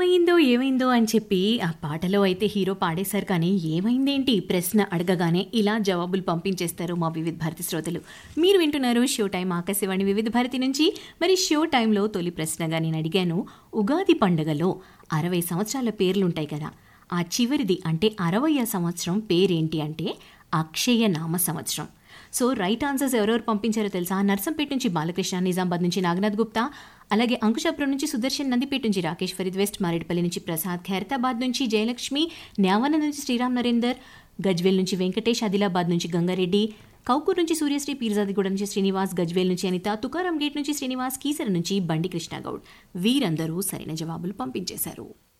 ఏమైందో ఏమైందో అని చెప్పి ఆ పాటలో అయితే హీరో పాడేశారు కానీ ఏమైందేంటి ప్రశ్న అడగగానే ఇలా జవాబులు పంపించేస్తారు మా వివిధ భారతి శ్రోతలు మీరు వింటున్నారు షో టైం ఆకాశవాణి వివిధ భారతి నుంచి మరి షో టైంలో తొలి ప్రశ్నగా నేను అడిగాను ఉగాది పండుగలో అరవై సంవత్సరాల పేర్లుంటాయి కదా ఆ చివరిది అంటే అరవయ సంవత్సరం పేరేంటి అంటే అక్షయ నామ సంవత్సరం సో రైట్ ఆన్సర్స్ ఎవరెవరు పంపించారో తెలుసా నర్సంపేట నుంచి బాలకృష్ణ నిజామాబాద్ నుంచి నాగనాథ్ గుప్తా అలాగే అంకుశాపురం నుంచి సుదర్శన్ నందిపేట నుంచి రాకేష్ ఫరీద్ వెస్ట్ మారేడుపల్లి నుంచి ప్రసాద్ ఖైరతాబాద్ నుంచి జయలక్ష్మి న్యావన నుంచి శ్రీరామ్ నరేందర్ గజ్వేల్ నుంచి వెంకటేష్ ఆదిలాబాద్ నుంచి గంగారెడ్డి కౌకూర్ నుంచి సూర్యశ్రీ పీర్జాదిగూడ నుంచి శ్రీనివాస్ గజ్వేల్ నుంచి అనిత తుకారాం గేట్ నుంచి శ్రీనివాస్ కీసర నుంచి బండి కృష్ణగౌడ్ వీరందరూ సరైన జవాబులు పంపించేశారు